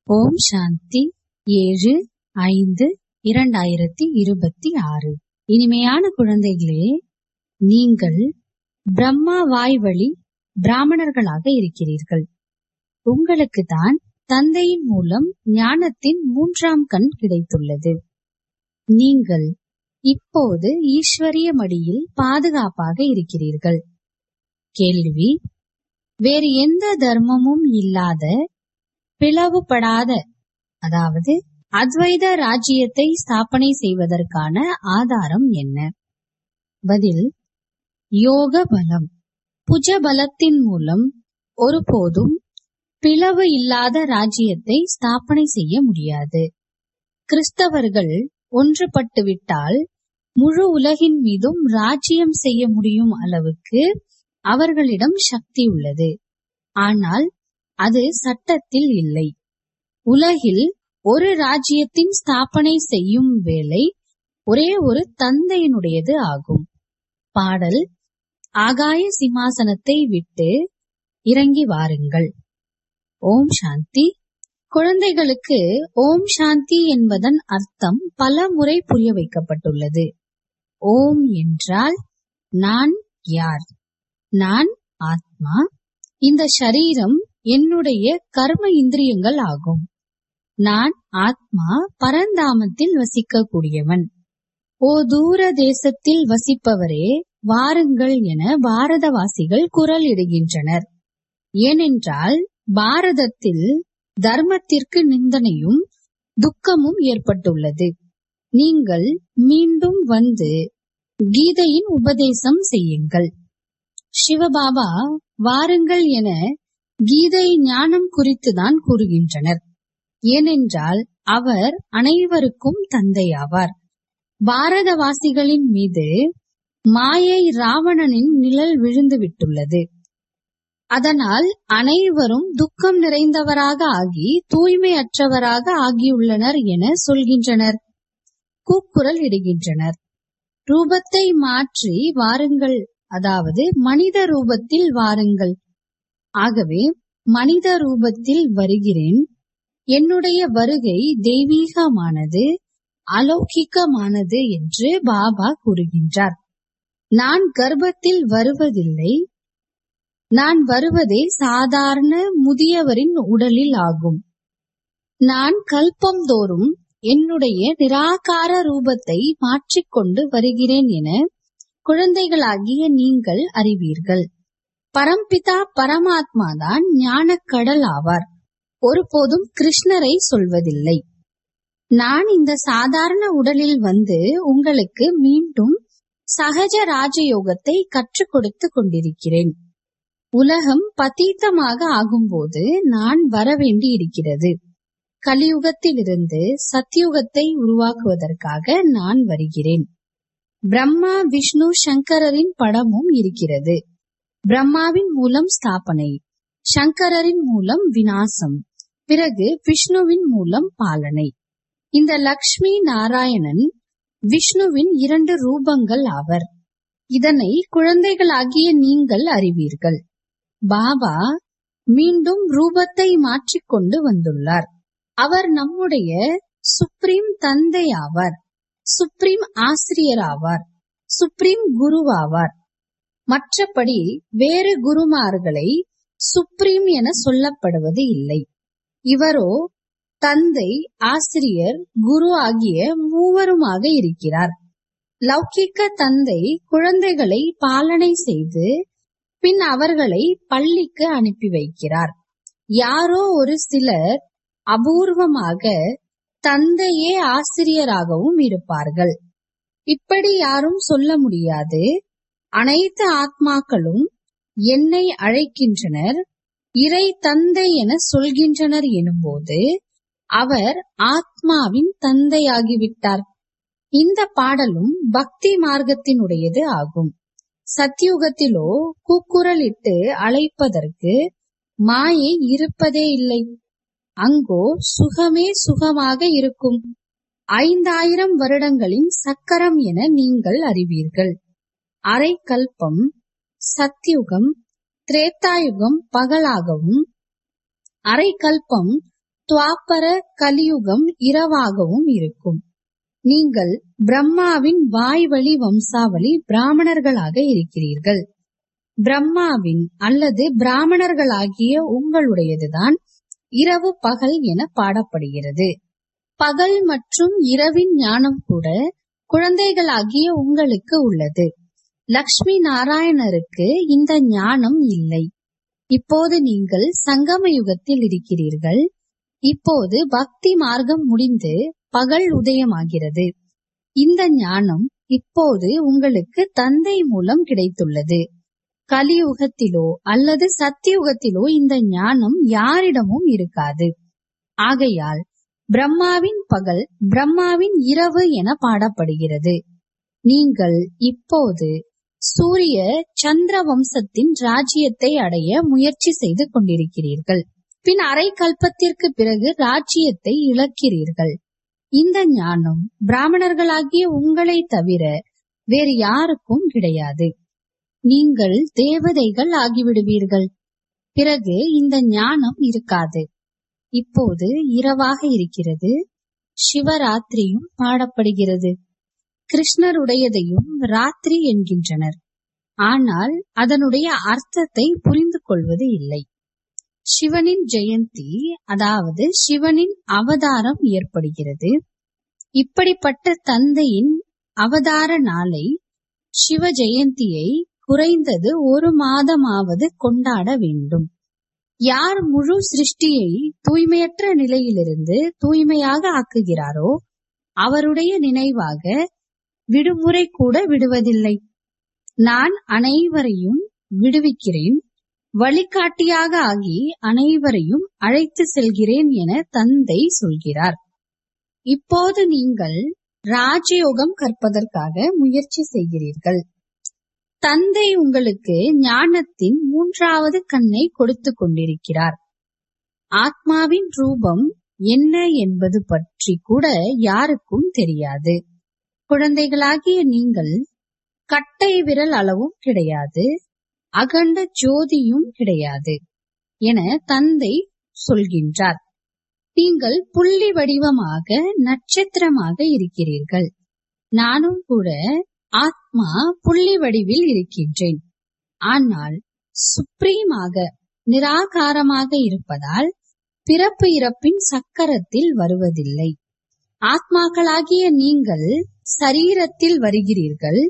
ஓம் சாந்தி ஏழு ஐந்து இரண்டாயிரத்தி இருபத்தி ஆறு இனிமையான குழந்தைகளே நீங்கள் பிரம்மா வாய் வழி பிராமணர்களாக இருக்கிறீர்கள் உங்களுக்கு தான் தந்தையின் மூலம் ஞானத்தின் மூன்றாம் கண் கிடைத்துள்ளது நீங்கள் இப்போது ஈஸ்வரிய மடியில் பாதுகாப்பாக இருக்கிறீர்கள் கேள்வி வேறு எந்த தர்மமும் இல்லாத பிளவுபடாத அதாவது அத்வைத ராஜ்யத்தை ஸ்தாபனை செய்வதற்கான ஆதாரம் என்ன பதில் யோக பலம் புஜ பலத்தின் மூலம் ஒருபோதும் பிளவு இல்லாத ராஜ்யத்தை ஸ்தாபனை செய்ய முடியாது கிறிஸ்தவர்கள் ஒன்றுபட்டு விட்டால் முழு உலகின் மீதும் ராஜ்யம் செய்ய முடியும் அளவுக்கு அவர்களிடம் சக்தி உள்ளது ஆனால் அது சட்டத்தில் இல்லை உலகில் ஒரு ராஜ்யத்தின் ஸ்தாபனை செய்யும் வேலை ஒரே ஒரு தந்தையினுடையது ஆகும் பாடல் ஆகாய சிம்மாசனத்தை விட்டு இறங்கி வாருங்கள் ஓம் சாந்தி குழந்தைகளுக்கு ஓம் சாந்தி என்பதன் அர்த்தம் பல முறை புரிய வைக்கப்பட்டுள்ளது ஓம் என்றால் நான் யார் நான் ஆத்மா இந்த சரீரம் என்னுடைய கர்ம இந்திரியங்கள் ஆகும் நான் ஆத்மா பரந்தாமத்தில் வசிக்கக்கூடியவன் ஓ தூர தேசத்தில் வசிப்பவரே வாருங்கள் என பாரதவாசிகள் குரல் இடுகின்றனர் ஏனென்றால் பாரதத்தில் தர்மத்திற்கு நிந்தனையும் துக்கமும் ஏற்பட்டுள்ளது நீங்கள் மீண்டும் வந்து கீதையின் உபதேசம் செய்யுங்கள் சிவபாபா வாருங்கள் என கீதை ஞானம் குறித்துதான் கூறுகின்றனர் ஏனென்றால் அவர் அனைவருக்கும் தந்தையாவார் பாரதவாசிகளின் மீது மாயை ராவணனின் நிழல் விழுந்து விட்டுள்ளது அதனால் அனைவரும் துக்கம் நிறைந்தவராக ஆகி தூய்மையற்றவராக ஆகியுள்ளனர் என சொல்கின்றனர் கூக்குரல் இடுகின்றனர் ரூபத்தை மாற்றி வாருங்கள் அதாவது மனித ரூபத்தில் வாருங்கள் ஆகவே மனித ரூபத்தில் வருகிறேன் என்னுடைய வருகை தெய்வீகமானது அலௌகிக்கமானது என்று பாபா கூறுகின்றார் நான் கர்ப்பத்தில் வருவதில்லை நான் வருவதே சாதாரண முதியவரின் உடலில் ஆகும் நான் கல்பம் தோறும் என்னுடைய நிராகார ரூபத்தை மாற்றிக்கொண்டு வருகிறேன் என குழந்தைகளாகிய நீங்கள் அறிவீர்கள் பரம்பிதா பரமாத்மா தான் ஞானக்கடல் ஆவார் ஒருபோதும் கிருஷ்ணரை சொல்வதில்லை நான் இந்த சாதாரண உடலில் வந்து உங்களுக்கு மீண்டும் சகஜ ராஜயோகத்தை கற்றுக் கொடுத்து கொண்டிருக்கிறேன் உலகம் பதீத்தமாக ஆகும்போது நான் வரவேண்டி இருக்கிறது கலியுகத்திலிருந்து சத்யுகத்தை உருவாக்குவதற்காக நான் வருகிறேன் பிரம்மா விஷ்ணு சங்கரரின் படமும் இருக்கிறது பிரம்மாவின் மூலம் ஸ்தாபனை சங்கரரின் மூலம் வினாசம் பிறகு விஷ்ணுவின் மூலம் பாலனை இந்த லக்ஷ்மி நாராயணன் விஷ்ணுவின் இரண்டு ரூபங்கள் ஆவர் இதனை குழந்தைகளாகிய நீங்கள் அறிவீர்கள் பாபா மீண்டும் ரூபத்தை மாற்றிக்கொண்டு வந்துள்ளார் அவர் நம்முடைய சுப்ரீம் தந்தை ஆவார் சுப்ரீம் ஆசிரியர் ஆவார் சுப்ரீம் குருவாவார் மற்றபடி வேறு குருமார்களை சுப்ரீம் என சொல்லப்படுவது இல்லை இவரோ தந்தை ஆசிரியர் குரு ஆகிய மூவருமாக இருக்கிறார் லௌகிக்க தந்தை குழந்தைகளை பாலனை செய்து பின் அவர்களை பள்ளிக்கு அனுப்பி வைக்கிறார் யாரோ ஒரு சிலர் அபூர்வமாக தந்தையே ஆசிரியராகவும் இருப்பார்கள் இப்படி யாரும் சொல்ல முடியாது அனைத்து ஆத்மாக்களும் என்னை அழைக்கின்றனர் இறை தந்தை என சொல்கின்றனர் எனும்போது அவர் ஆத்மாவின் தந்தையாகிவிட்டார் இந்த பாடலும் பக்தி மார்க்கத்தினுடையது ஆகும் சத்யுகத்திலோ கூக்குரலிட்டு அழைப்பதற்கு மாயை இருப்பதே இல்லை அங்கோ சுகமே சுகமாக இருக்கும் ஐந்தாயிரம் வருடங்களின் சக்கரம் என நீங்கள் அறிவீர்கள் அரை கல்பம் சத்யுகம் திரேத்தாயுகம் பகலாகவும் அரை கல்பம் துவாப்பர கலியுகம் இரவாகவும் இருக்கும் நீங்கள் பிரம்மாவின் வாய்வழி வம்சாவளி பிராமணர்களாக இருக்கிறீர்கள் பிரம்மாவின் அல்லது பிராமணர்களாகிய உங்களுடையதுதான் இரவு பகல் என பாடப்படுகிறது பகல் மற்றும் இரவின் ஞானம் கூட குழந்தைகளாகிய உங்களுக்கு உள்ளது லக்ஷ்மி நாராயணருக்கு இந்த ஞானம் இல்லை இப்போது நீங்கள் சங்கம யுகத்தில் இருக்கிறீர்கள் இப்போது பக்தி மார்க்கம் முடிந்து பகல் உதயமாகிறது இந்த ஞானம் இப்போது உங்களுக்கு தந்தை மூலம் கிடைத்துள்ளது கலியுகத்திலோ அல்லது சத்தியுகத்திலோ இந்த ஞானம் யாரிடமும் இருக்காது ஆகையால் பிரம்மாவின் பகல் பிரம்மாவின் இரவு என பாடப்படுகிறது நீங்கள் இப்போது சூரிய சந்திர வம்சத்தின் ராஜ்யத்தை அடைய முயற்சி செய்து கொண்டிருக்கிறீர்கள் பின் அரை கல்பத்திற்கு பிறகு ராஜ்யத்தை இழக்கிறீர்கள் இந்த ஞானம் பிராமணர்களாகிய உங்களை தவிர வேறு யாருக்கும் கிடையாது நீங்கள் தேவதைகள் ஆகிவிடுவீர்கள் பிறகு இந்த ஞானம் இருக்காது இப்போது இரவாக இருக்கிறது சிவராத்திரியும் பாடப்படுகிறது கிருஷ்ணருடையதையும் ராத்திரி என்கின்றனர் ஆனால் அதனுடைய அர்த்தத்தை புரிந்து கொள்வது இல்லை சிவனின் ஜெயந்தி அதாவது சிவனின் அவதாரம் ஏற்படுகிறது இப்படிப்பட்ட தந்தையின் அவதார நாளை சிவ ஜெயந்தியை குறைந்தது ஒரு மாதமாவது கொண்டாட வேண்டும் யார் முழு சிருஷ்டியை தூய்மையற்ற நிலையிலிருந்து தூய்மையாக ஆக்குகிறாரோ அவருடைய நினைவாக விடுமுறை கூட விடுவதில்லை நான் அனைவரையும் விடுவிக்கிறேன் வழிகாட்டியாக ஆகி அனைவரையும் அழைத்து செல்கிறேன் என தந்தை சொல்கிறார் இப்போது நீங்கள் ராஜயோகம் கற்பதற்காக முயற்சி செய்கிறீர்கள் தந்தை உங்களுக்கு ஞானத்தின் மூன்றாவது கண்ணை கொடுத்து கொண்டிருக்கிறார் ஆத்மாவின் ரூபம் என்ன என்பது பற்றி கூட யாருக்கும் தெரியாது குழந்தைகளாகிய நீங்கள் கட்டை விரல் அளவும் கிடையாது அகண்ட ஜோதியும் கிடையாது என தந்தை சொல்கின்றார் நீங்கள் புள்ளி வடிவமாக நட்சத்திரமாக இருக்கிறீர்கள் நானும் கூட ஆத்மா புள்ளி வடிவில் இருக்கின்றேன் ஆனால் சுப்ரீமாக நிராகாரமாக இருப்பதால் பிறப்பு இறப்பின் சக்கரத்தில் வருவதில்லை ஆத்மாக்களாகிய நீங்கள் சரீரத்தில் வருகிறீர்கள்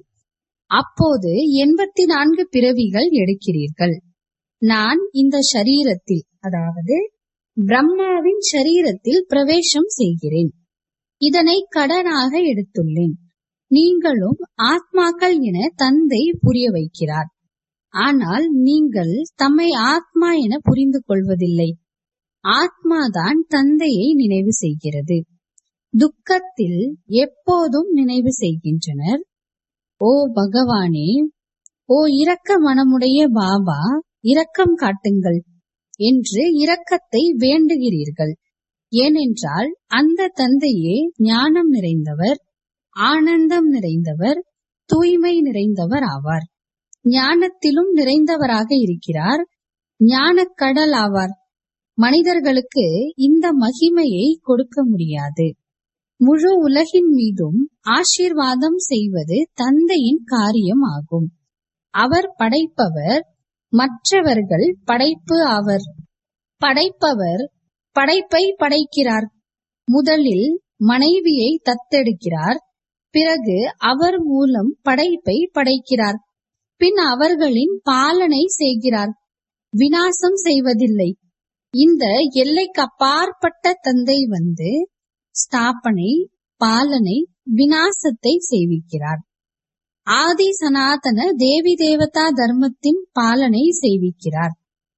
அப்போது எண்பத்தி நான்கு பிறவிகள் எடுக்கிறீர்கள் நான் இந்த ஷரீரத்தில் அதாவது பிரம்மாவின் ஷரீரத்தில் பிரவேசம் செய்கிறேன் இதனை கடனாக எடுத்துள்ளேன் நீங்களும் ஆத்மாக்கள் என தந்தை புரிய வைக்கிறார் ஆனால் நீங்கள் தம்மை ஆத்மா என புரிந்து கொள்வதில்லை ஆத்மாதான் தந்தையை நினைவு செய்கிறது துக்கத்தில் எப்போதும் நினைவு செய்கின்றனர் ஓ பகவானே ஓ இரக்க மனமுடைய பாபா இரக்கம் காட்டுங்கள் என்று இரக்கத்தை வேண்டுகிறீர்கள் ஏனென்றால் அந்த தந்தையே ஞானம் நிறைந்தவர் ஆனந்தம் நிறைந்தவர் தூய்மை நிறைந்தவர் ஆவார் ஞானத்திலும் நிறைந்தவராக இருக்கிறார் ஞானக் கடல் ஆவார் மனிதர்களுக்கு இந்த மகிமையை கொடுக்க முடியாது முழு உலகின் மீதும் ஆசீர்வாதம் செய்வது தந்தையின் காரியம் ஆகும் அவர் படைப்பவர் மற்றவர்கள் படைப்பு ஆவர் படைப்பவர் படைப்பை படைக்கிறார் முதலில் மனைவியை தத்தெடுக்கிறார் பிறகு அவர் மூலம் படைப்பை படைக்கிறார் பின் அவர்களின் பாலனை செய்கிறார் வினாசம் செய்வதில்லை இந்த எல்லைக்கு அப்பாற்பட்ட தந்தை வந்து ஸ்தாபனை பாலனை வினாசத்தை செய்விக்கிறார் ஆதி சனாதன தேவி தேவதா தர்மத்தின் பாலனை செய்விக்கிறார்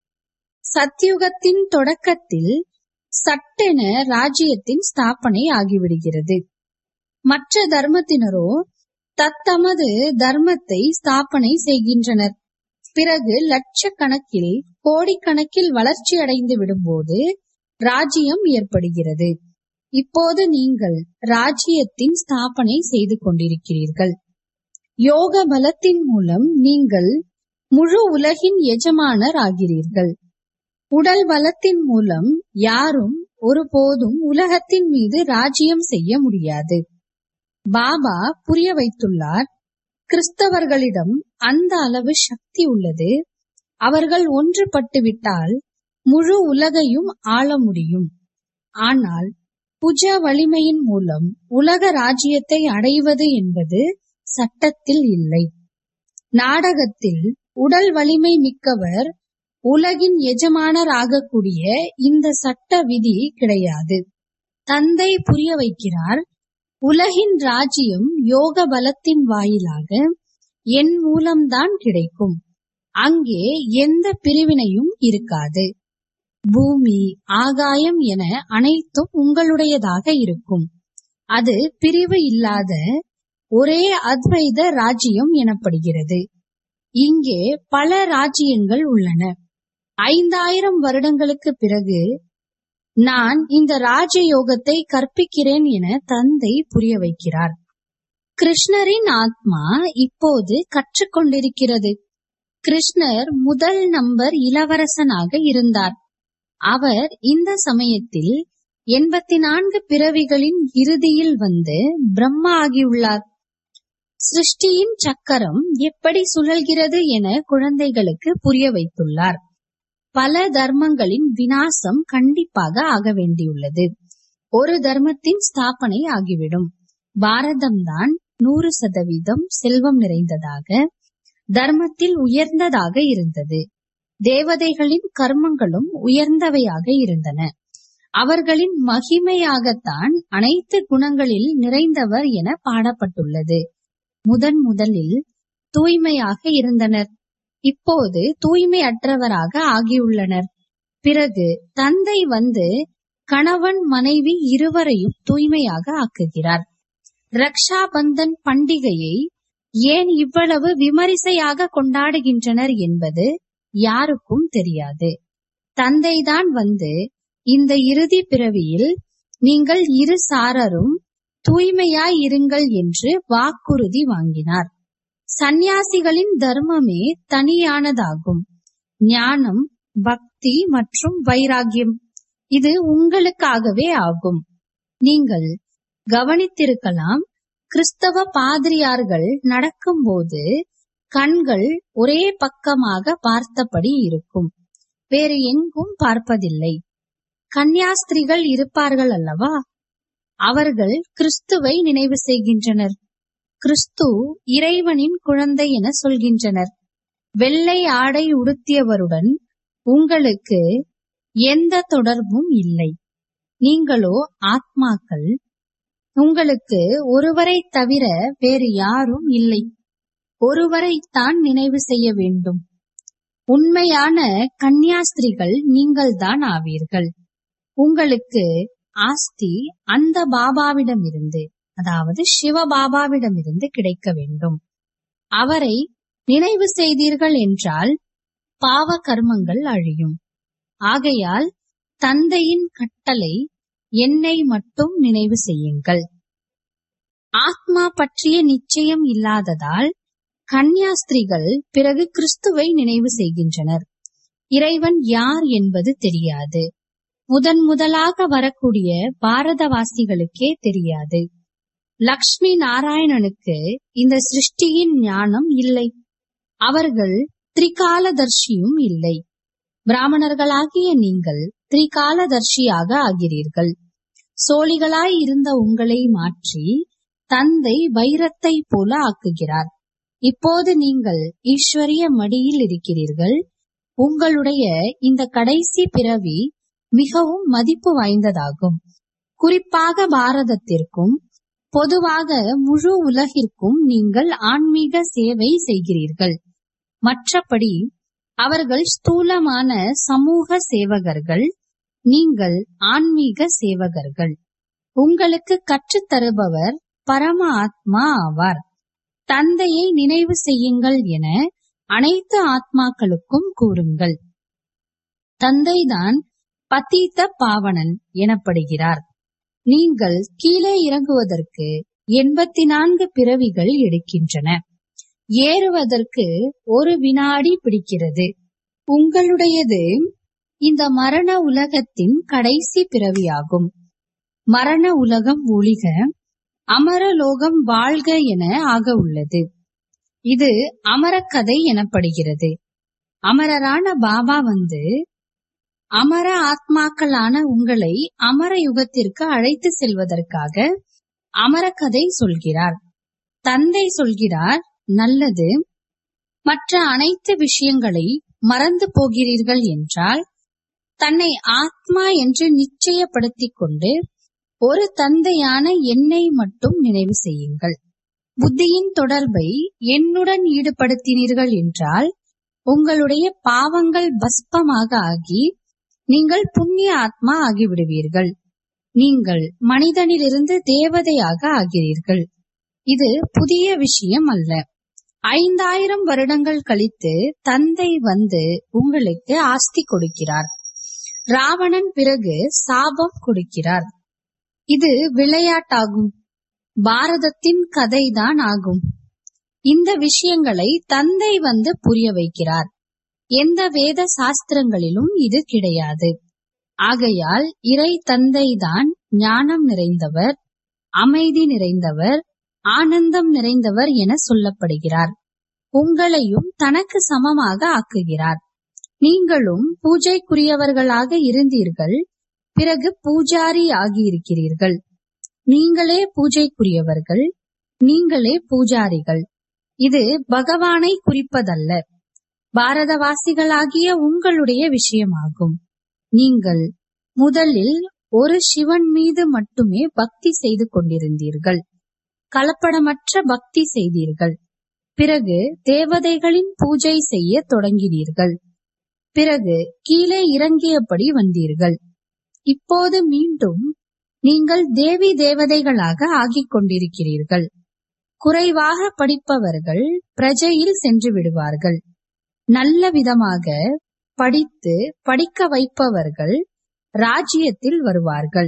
சத்யுகத்தின் தொடக்கத்தில் சட்டென ராஜ்யத்தின் ஸ்தாபனை ஆகிவிடுகிறது மற்ற தர்மத்தினரோ தத்தமது தர்மத்தை ஸ்தாபனை செய்கின்றனர் பிறகு லட்சக்கணக்கில் கோடிக்கணக்கில் வளர்ச்சி அடைந்து விடும்போது ராஜ்யம் ஏற்படுகிறது இப்போது நீங்கள் ராஜ்யத்தின் ஸ்தாபனை செய்து கொண்டிருக்கிறீர்கள் யோக பலத்தின் மூலம் நீங்கள் முழு உலகின் எஜமானர் ஆகிறீர்கள் உடல் பலத்தின் மூலம் யாரும் ஒருபோதும் உலகத்தின் மீது ராஜ்யம் செய்ய முடியாது பாபா புரிய வைத்துள்ளார் கிறிஸ்தவர்களிடம் அந்த அளவு சக்தி உள்ளது அவர்கள் ஒன்றுபட்டு விட்டால் முழு உலகையும் ஆள முடியும் ஆனால் புஜ வலிமையின் மூலம் உலக ராஜ்யத்தை அடைவது என்பது சட்டத்தில் இல்லை நாடகத்தில் உடல் வலிமை மிக்கவர் உலகின் எஜமானர் ஆகக்கூடிய இந்த சட்ட விதி கிடையாது தந்தை புரிய வைக்கிறார் உலகின் ராஜ்யம் யோக பலத்தின் வாயிலாக என் மூலம்தான் கிடைக்கும் அங்கே எந்த பிரிவினையும் இருக்காது பூமி ஆகாயம் என அனைத்தும் உங்களுடையதாக இருக்கும் அது பிரிவு இல்லாத ஒரே அத்வைத ராஜ்யம் எனப்படுகிறது இங்கே பல ராஜ்யங்கள் உள்ளன ஐந்தாயிரம் வருடங்களுக்கு பிறகு நான் இந்த ராஜயோகத்தை கற்பிக்கிறேன் என தந்தை புரிய வைக்கிறார் கிருஷ்ணரின் ஆத்மா இப்போது கற்றுக்கொண்டிருக்கிறது கிருஷ்ணர் முதல் நம்பர் இளவரசனாக இருந்தார் அவர் இந்த சமயத்தில் எண்பத்தி நான்கு பிறவிகளின் இறுதியில் வந்து பிரம்மா ஆகியுள்ளார் சிருஷ்டியின் சக்கரம் எப்படி சுழல்கிறது என குழந்தைகளுக்கு புரிய வைத்துள்ளார் பல தர்மங்களின் வினாசம் கண்டிப்பாக ஆக வேண்டியுள்ளது ஒரு தர்மத்தின் ஸ்தாபனை ஆகிவிடும் பாரதம்தான் நூறு சதவீதம் செல்வம் நிறைந்ததாக தர்மத்தில் உயர்ந்ததாக இருந்தது தேவதைகளின் கர்மங்களும் உயர்ந்தவையாக இருந்தன அவர்களின் மகிமையாகத்தான் அனைத்து குணங்களில் நிறைந்தவர் என பாடப்பட்டுள்ளது முதன் முதலில் தூய்மையாக இருந்தனர் இப்போது தூய்மையற்றவராக ஆகியுள்ளனர் பிறகு தந்தை வந்து கணவன் மனைவி இருவரையும் தூய்மையாக ஆக்குகிறார் ரக்ஷா பந்தன் பண்டிகையை ஏன் இவ்வளவு விமரிசையாக கொண்டாடுகின்றனர் என்பது யாருக்கும் தெரியாது தந்தைதான் வந்து இந்த இறுதி பிறவியில் நீங்கள் இரு சாரரும் தூய்மையாய் இருங்கள் என்று வாக்குறுதி வாங்கினார் சந்நியாசிகளின் தர்மமே தனியானதாகும் ஞானம் பக்தி மற்றும் வைராகியம் இது உங்களுக்காகவே ஆகும் நீங்கள் கவனித்திருக்கலாம் கிறிஸ்தவ பாதிரியார்கள் நடக்கும்போது கண்கள் ஒரே பக்கமாக பார்த்தபடி இருக்கும் வேறு எங்கும் பார்ப்பதில்லை கன்னியாஸ்திரிகள் இருப்பார்கள் அல்லவா அவர்கள் கிறிஸ்துவை நினைவு செய்கின்றனர் கிறிஸ்து இறைவனின் குழந்தை என சொல்கின்றனர் வெள்ளை ஆடை உடுத்தியவருடன் உங்களுக்கு எந்த தொடர்பும் இல்லை நீங்களோ ஆத்மாக்கள் உங்களுக்கு ஒருவரை தவிர வேறு யாரும் இல்லை ஒருவரைத்தான் நினைவு செய்ய வேண்டும் உண்மையான கன்னியாஸ்திரிகள் நீங்கள்தான் ஆவீர்கள் உங்களுக்கு ஆஸ்தி அந்த பாபாவிடமிருந்து அதாவது சிவபாபாவிடமிருந்து கிடைக்க வேண்டும் அவரை நினைவு செய்தீர்கள் என்றால் பாவ கர்மங்கள் அழியும் ஆகையால் தந்தையின் கட்டளை என்னை மட்டும் நினைவு செய்யுங்கள் ஆத்மா பற்றிய நிச்சயம் இல்லாததால் கன்னியாஸ்திரிகள் பிறகு கிறிஸ்துவை நினைவு செய்கின்றனர் இறைவன் யார் என்பது தெரியாது முதன் முதலாக வரக்கூடிய பாரதவாசிகளுக்கே தெரியாது லக்ஷ்மி நாராயணனுக்கு இந்த சிருஷ்டியின் ஞானம் இல்லை அவர்கள் திரிகாலதர்ஷியும் இல்லை பிராமணர்களாகிய நீங்கள் திரிகாலதர்ஷியாக ஆகிறீர்கள் சோழிகளாய் இருந்த உங்களை மாற்றி தந்தை வைரத்தை போல ஆக்குகிறார் இப்போது நீங்கள் ஈஸ்வரிய மடியில் இருக்கிறீர்கள் உங்களுடைய இந்த கடைசி பிறவி மிகவும் மதிப்பு வாய்ந்ததாகும் குறிப்பாக பாரதத்திற்கும் பொதுவாக முழு உலகிற்கும் நீங்கள் ஆன்மீக சேவை செய்கிறீர்கள் மற்றபடி அவர்கள் ஸ்தூலமான சமூக சேவகர்கள் நீங்கள் ஆன்மீக சேவகர்கள் உங்களுக்கு கற்றுத் தருபவர் பரம ஆத்மா ஆவார் தந்தையை நினைவு செய்யுங்கள் என அனைத்து ஆத்மாக்களுக்கும் கூறுங்கள் தந்தைதான் பதீத்த பாவனன் எனப்படுகிறார் நீங்கள் கீழே இறங்குவதற்கு எண்பத்தி நான்கு பிறவிகள் எடுக்கின்றன ஏறுவதற்கு ஒரு வினாடி பிடிக்கிறது உங்களுடையது இந்த மரண உலகத்தின் கடைசி பிறவியாகும் மரண உலகம் ஒளிக அமரலோகம் வாழ்க என ஆக உள்ளது இது அமரக்கதை எனப்படுகிறது அமரரான பாபா வந்து அமர ஆத்மாக்களான உங்களை அமர யுகத்திற்கு அழைத்து செல்வதற்காக அமரக்கதை சொல்கிறார் தந்தை சொல்கிறார் நல்லது மற்ற அனைத்து விஷயங்களை மறந்து போகிறீர்கள் என்றால் தன்னை ஆத்மா என்று நிச்சயப்படுத்திக் கொண்டு ஒரு தந்தையான என்னை மட்டும் நினைவு செய்யுங்கள் புத்தியின் தொடர்பை என்னுடன் ஈடுபடுத்தினீர்கள் என்றால் உங்களுடைய பாவங்கள் பஸ்பமாக ஆகி நீங்கள் புண்ணிய ஆத்மா ஆகிவிடுவீர்கள் நீங்கள் மனிதனிலிருந்து தேவதையாக ஆகிறீர்கள் இது புதிய விஷயம் அல்ல ஐந்தாயிரம் வருடங்கள் கழித்து தந்தை வந்து உங்களுக்கு ஆஸ்தி கொடுக்கிறார் ராவணன் பிறகு சாபம் கொடுக்கிறார் இது விளையாட்டாகும் பாரதத்தின் கதைதான் ஆகும் இந்த விஷயங்களை தந்தை வந்து புரிய வைக்கிறார் எந்த வேத சாஸ்திரங்களிலும் இது கிடையாது ஆகையால் இறை தந்தைதான் ஞானம் நிறைந்தவர் அமைதி நிறைந்தவர் ஆனந்தம் நிறைந்தவர் என சொல்லப்படுகிறார் உங்களையும் தனக்கு சமமாக ஆக்குகிறார் நீங்களும் பூஜைக்குரியவர்களாக இருந்தீர்கள் பிறகு பூஜாரி ஆகியிருக்கிறீர்கள் நீங்களே பூஜைக்குரியவர்கள் நீங்களே பூஜாரிகள் இது பகவானை குறிப்பதல்ல பாரதவாசிகளாகிய உங்களுடைய விஷயமாகும் நீங்கள் முதலில் ஒரு சிவன் மீது மட்டுமே பக்தி செய்து கொண்டிருந்தீர்கள் கலப்படமற்ற பக்தி செய்தீர்கள் பிறகு தேவதைகளின் பூஜை செய்ய தொடங்கினீர்கள் பிறகு கீழே இறங்கியபடி வந்தீர்கள் இப்போது மீண்டும் நீங்கள் தேவி தேவதைகளாக ஆகிக் கொண்டிருக்கிறீர்கள் குறைவாக படிப்பவர்கள் பிரஜையில் சென்று விடுவார்கள் நல்ல விதமாக படித்து படிக்க வைப்பவர்கள் ராஜ்யத்தில் வருவார்கள்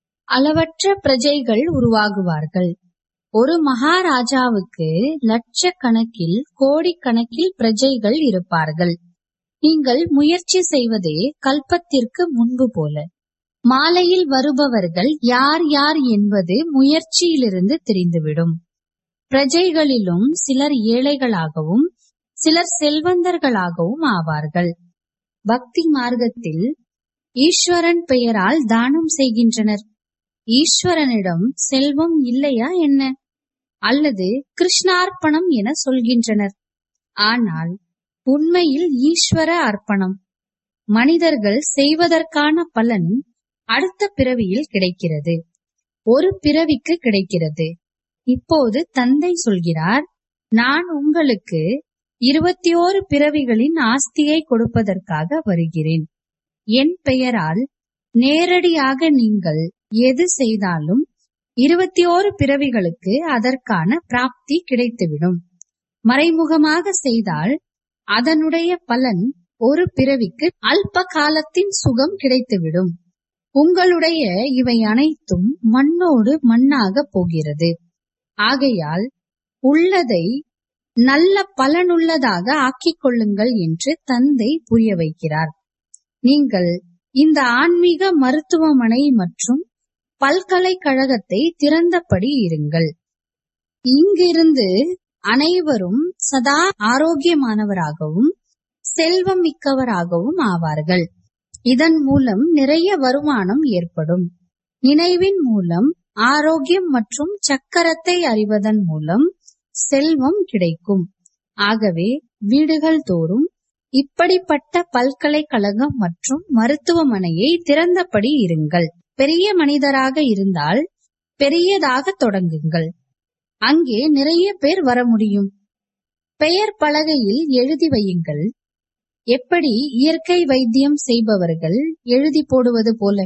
அளவற்ற பிரஜைகள் உருவாகுவார்கள் ஒரு மகாராஜாவுக்கு லட்சக்கணக்கில் கோடிக்கணக்கில் பிரஜைகள் இருப்பார்கள் நீங்கள் முயற்சி செய்வதே கல்பத்திற்கு முன்பு போல மாலையில் வருபவர்கள் யார் யார் என்பது முயற்சியிலிருந்து தெரிந்துவிடும் பிரஜைகளிலும் சிலர் ஏழைகளாகவும் சிலர் செல்வந்தர்களாகவும் ஆவார்கள் பக்தி மார்க்கத்தில் ஈஸ்வரன் பெயரால் தானம் செய்கின்றனர் ஈஸ்வரனிடம் செல்வம் இல்லையா என்ன அல்லது கிருஷ்ணார்ப்பணம் என சொல்கின்றனர் ஆனால் உண்மையில் ஈஸ்வர அர்ப்பணம் மனிதர்கள் செய்வதற்கான பலன் அடுத்த பிறவியில் கிடைக்கிறது ஒரு பிறவிக்கு கிடைக்கிறது இப்போது தந்தை சொல்கிறார் நான் உங்களுக்கு இருபத்தி ஓரு பிறவிகளின் ஆஸ்தியை கொடுப்பதற்காக வருகிறேன் என் பெயரால் நேரடியாக நீங்கள் எது செய்தாலும் இருபத்தி ஓரு பிறவிகளுக்கு அதற்கான பிராப்தி கிடைத்துவிடும் மறைமுகமாக செய்தால் அதனுடைய பலன் ஒரு பிறவிக்கு அல்ப காலத்தின் சுகம் கிடைத்துவிடும் உங்களுடைய இவை அனைத்தும் மண்ணோடு மண்ணாக போகிறது ஆகையால் உள்ளதை நல்ல பலனுள்ளதாக ஆக்கிக் கொள்ளுங்கள் என்று தந்தை புரிய வைக்கிறார் நீங்கள் இந்த ஆன்மீக மருத்துவமனை மற்றும் பல்கலைக்கழகத்தை திறந்தபடி இருங்கள் இங்கிருந்து அனைவரும் சதா ஆரோக்கியமானவராகவும் செல்வம் மிக்கவராகவும் ஆவார்கள் இதன் மூலம் நிறைய வருமானம் ஏற்படும் நினைவின் மூலம் ஆரோக்கியம் மற்றும் சக்கரத்தை அறிவதன் மூலம் செல்வம் கிடைக்கும் ஆகவே வீடுகள் தோறும் இப்படிப்பட்ட பல்கலைக்கழகம் மற்றும் மருத்துவமனையை திறந்தபடி இருங்கள் பெரிய மனிதராக இருந்தால் பெரியதாக தொடங்குங்கள் அங்கே நிறைய பேர் வர முடியும் பெயர் பலகையில் எழுதி வையுங்கள் எப்படி இயற்கை வைத்தியம் செய்பவர்கள் எழுதி போடுவது போல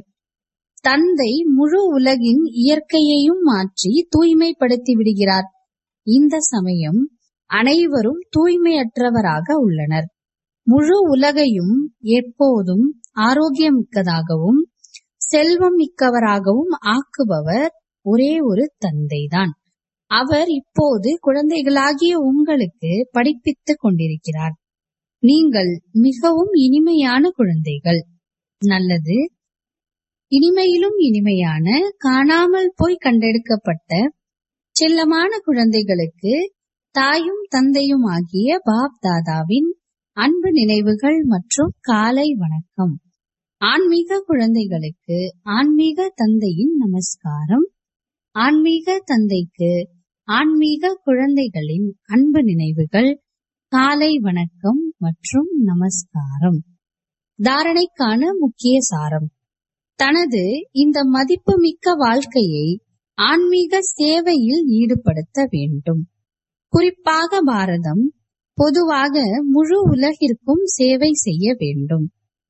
தந்தை முழு உலகின் இயற்கையையும் மாற்றி தூய்மைப்படுத்தி விடுகிறார் இந்த சமயம் அனைவரும் தூய்மையற்றவராக உள்ளனர் முழு உலகையும் எப்போதும் ஆரோக்கியமிக்கதாகவும் செல்வம் மிக்கவராகவும் ஆக்குபவர் ஒரே ஒரு தந்தைதான் அவர் இப்போது குழந்தைகளாகிய உங்களுக்கு படிப்பித்துக் கொண்டிருக்கிறார் நீங்கள் மிகவும் இனிமையான குழந்தைகள் நல்லது இனிமையிலும் இனிமையான காணாமல் போய் கண்டெடுக்கப்பட்ட செல்லமான குழந்தைகளுக்கு தாயும் தந்தையும் ஆகிய பாப் தாதாவின் அன்பு நினைவுகள் மற்றும் காலை வணக்கம் ஆன்மீக குழந்தைகளுக்கு ஆன்மீக தந்தையின் நமஸ்காரம் ஆன்மீக தந்தைக்கு ஆன்மீக குழந்தைகளின் அன்பு நினைவுகள் காலை வணக்கம் மற்றும் நமஸ்காரம் தாரணைக்கான முக்கிய சாரம் தனது இந்த மதிப்புமிக்க வாழ்க்கையை ஆன்மீக சேவையில் ஈடுபடுத்த வேண்டும் குறிப்பாக பாரதம் பொதுவாக முழு உலகிற்கும் சேவை செய்ய வேண்டும்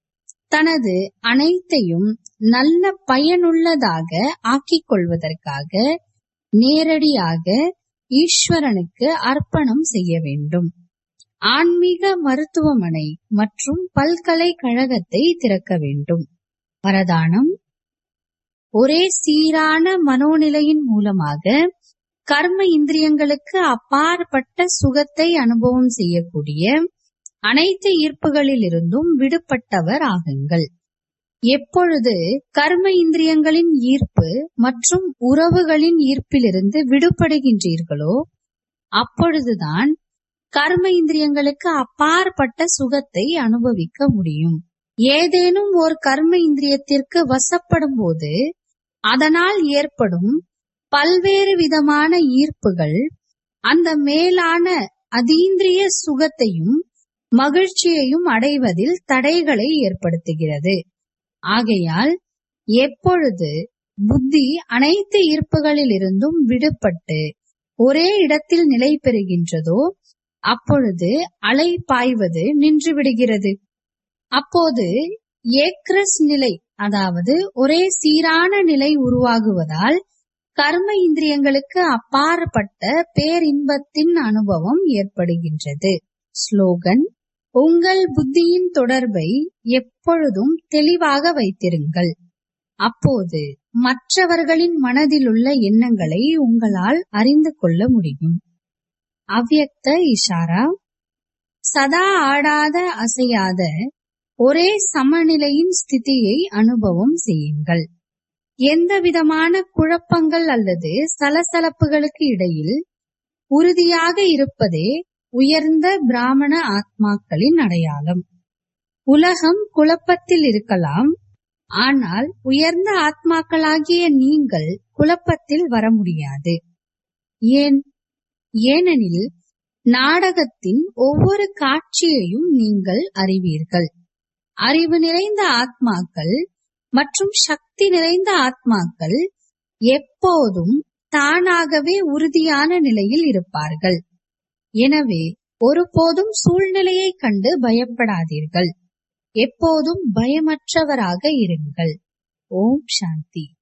தனது அனைத்தையும் நல்ல பயனுள்ளதாக ஆக்கிக் கொள்வதற்காக நேரடியாக ஈஸ்வரனுக்கு அர்ப்பணம் செய்ய வேண்டும் ஆன்மீக மருத்துவமனை மற்றும் பல்கலைக்கழகத்தை திறக்க வேண்டும் வரதானம் ஒரே சீரான மனோநிலையின் மூலமாக கர்ம இந்திரியங்களுக்கு அப்பாற்பட்ட சுகத்தை அனுபவம் செய்யக்கூடிய அனைத்து ஈர்ப்புகளிலிருந்தும் விடுபட்டவர் ஆகுங்கள் எப்பொழுது கர்ம இந்திரியங்களின் ஈர்ப்பு மற்றும் உறவுகளின் ஈர்ப்பிலிருந்து விடுபடுகின்றீர்களோ அப்பொழுதுதான் கர்ம இந்திரியங்களுக்கு அப்பாற்பட்ட சுகத்தை அனுபவிக்க முடியும் ஏதேனும் ஒரு கர்ம இந்திரியத்திற்கு வசப்படும் போது அதனால் ஏற்படும் பல்வேறு விதமான ஈர்ப்புகள் அந்த மேலான அதீந்திரிய சுகத்தையும் மகிழ்ச்சியையும் அடைவதில் தடைகளை ஏற்படுத்துகிறது ஆகையால் எப்பொழுது புத்தி அனைத்து ஈர்ப்புகளில் இருந்தும் விடுபட்டு ஒரே இடத்தில் நிலை பெறுகின்றதோ அப்பொழுது அலை பாய்வது நின்று விடுகிறது அப்போது ஏக்ரஸ் நிலை அதாவது ஒரே சீரான நிலை உருவாகுவதால் கர்ம இந்திரியங்களுக்கு அப்பாற்பட்ட பேரின்பத்தின் அனுபவம் ஏற்படுகின்றது ஸ்லோகன் உங்கள் புத்தியின் தொடர்பை எப்பொழுதும் தெளிவாக வைத்திருங்கள் அப்போது மற்றவர்களின் மனதிலுள்ள எண்ணங்களை உங்களால் அறிந்து கொள்ள முடியும் அவ்யக்த இஷாரா சதா ஆடாத அசையாத ஒரே சமநிலையின் ஸ்திதியை அனுபவம் செய்யுங்கள் எந்த விதமான குழப்பங்கள் அல்லது சலசலப்புகளுக்கு இடையில் உறுதியாக இருப்பதே உயர்ந்த பிராமண ஆத்மாக்களின் அடையாளம் உலகம் குழப்பத்தில் இருக்கலாம் ஆனால் உயர்ந்த ஆத்மாக்களாகிய நீங்கள் குழப்பத்தில் வர முடியாது ஏன் ஏனெனில் நாடகத்தின் ஒவ்வொரு காட்சியையும் நீங்கள் அறிவீர்கள் அறிவு நிறைந்த ஆத்மாக்கள் மற்றும் சக்தி நிறைந்த ஆத்மாக்கள் எப்போதும் தானாகவே உறுதியான நிலையில் இருப்பார்கள் எனவே ஒருபோதும் சூழ்நிலையை கண்டு பயப்படாதீர்கள் எப்போதும் பயமற்றவராக இருங்கள் ஓம் சாந்தி